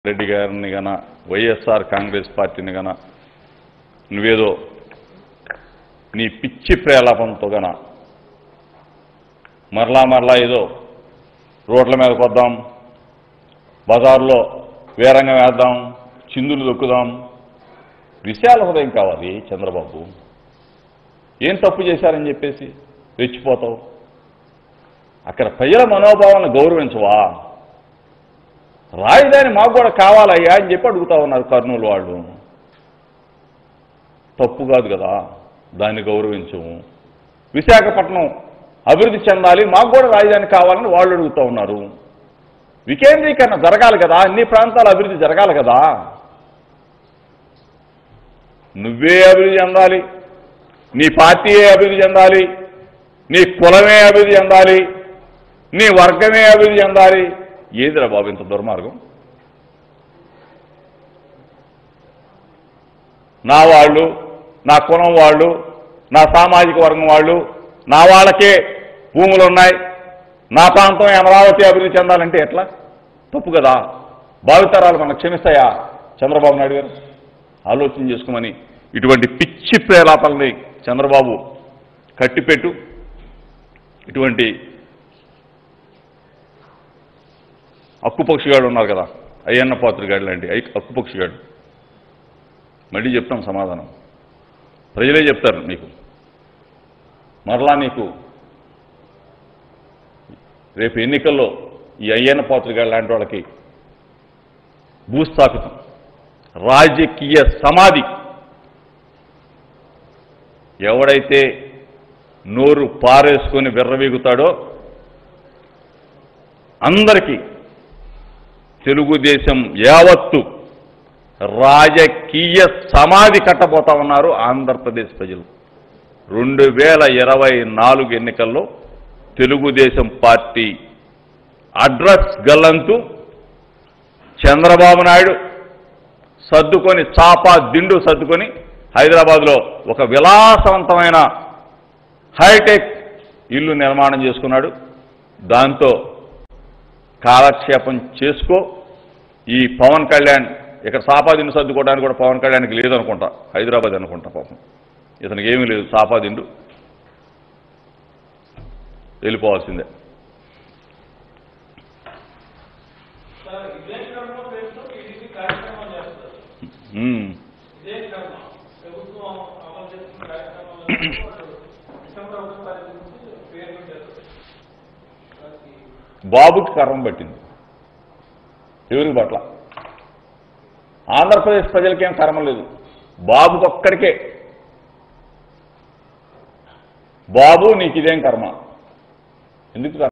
రెడ్డి గారిని గన వైఎస్ఆర్ కాంగ్రెస్ పార్టీని గన నువ్వేదో నీ పిచ్చి ప్రేలాపంతో గన మరలా మరలా ఏదో రోడ్ల మీదకి వద్దాం బజార్లో వేరంగా వేద్దాం చిందులు దొక్కుదాం విశాల హృదయం కావాలి చంద్రబాబు ఏం తప్పు చేశారని చెప్పేసి రెచ్చిపోతావు అక్కడ ప్రజల మనోభావాలను గౌరవించవా రాజధాని మాకు కూడా కావాలయ్యా అని చెప్పి అడుగుతా ఉన్నారు కర్నూలు వాళ్ళు తప్పు కాదు కదా దాన్ని గౌరవించము విశాఖపట్నం అభివృద్ధి చెందాలి మాకు కూడా రాజధాని కావాలని వాళ్ళు అడుగుతూ ఉన్నారు వికేంద్రీకరణ జరగాలి కదా అన్ని ప్రాంతాల అభివృద్ధి జరగాలి కదా నువ్వే అభివృద్ధి చెందాలి నీ పార్టీయే అభివృద్ధి చెందాలి నీ కులమే అభివృద్ధి చెందాలి నీ వర్గమే అభివృద్ధి చెందాలి ఏదిరా బాబు ఇంత దుర్మార్గం నా వాళ్ళు నా కులం వాళ్ళు నా సామాజిక వర్గం వాళ్ళు నా వాళ్ళకే భూములు ఉన్నాయి నా ప్రాంతం అమరావతి అభివృద్ధి చెందాలంటే ఎట్లా తప్పు కదా భావితరాలు మనకు క్షమిస్తాయా చంద్రబాబు నాయుడు గారు ఆలోచన చేసుకోమని ఇటువంటి పిచ్చి ప్రేలాపల్ని చంద్రబాబు కట్టిపెట్టు ఇటువంటి అక్కుపక్షిగాడు ఉన్నారు కదా అయ్యన్న పాత్రగాడు లాంటి ఐ- అక్కుపక్షిగాడు మళ్ళీ చెప్తాం సమాధానం ప్రజలే చెప్తారు నీకు మరలా నీకు రేపు ఎన్నికల్లో ఈ అయ్యన్న పాత్రగాడు లాంటి వాళ్ళకి భూస్థాపితం రాజకీయ సమాధి ఎవడైతే నోరు పారేసుకొని విర్రవీగుతాడో అందరికీ తెలుగుదేశం యావత్తు రాజకీయ సమాధి కట్టబోతా ఉన్నారు ఆంధ్రప్రదేశ్ ప్రజలు రెండు వేల ఇరవై నాలుగు ఎన్నికల్లో తెలుగుదేశం పార్టీ అడ్రస్ గల్లంతు చంద్రబాబు నాయుడు సర్దుకొని చాపా దిండు సర్దుకొని హైదరాబాద్లో ఒక విలాసవంతమైన హైటెక్ ఇల్లు నిర్మాణం చేసుకున్నాడు దాంతో కాలక్షేపం చేసుకో ఈ పవన్ కళ్యాణ్ ఇక్కడ సాపాదిండు సర్దుకోవడానికి కూడా పవన్ కళ్యాణ్కి లేదనుకుంటా హైదరాబాద్ అనుకుంటా పాపం ఇతనికి ఏమీ లేదు సాపాదిండు వెళ్ళిపోవాల్సిందే సార్ ఇదే కర్మ పేరుతో టీడీపీ కార్యక్రమాలు చేస్తారు ఉమ్. ఇదే కర్మ ప్రభుత్వం అమలు చేస్తున్న కార్యక్రమాలు డిసెంబర్ ఒకటో తారీఖు నుంచి పేరు పెట్టారు దానికి బాబుకి కర్రం పట్టింది ఎవరికి పట్ల ఆంధ్రప్రదేశ్ ప్రజలకేం కర్మ లేదు బాబుకి ఒక్కడికే బాబు నీకు ఇదేం కర్మ ఎందుకు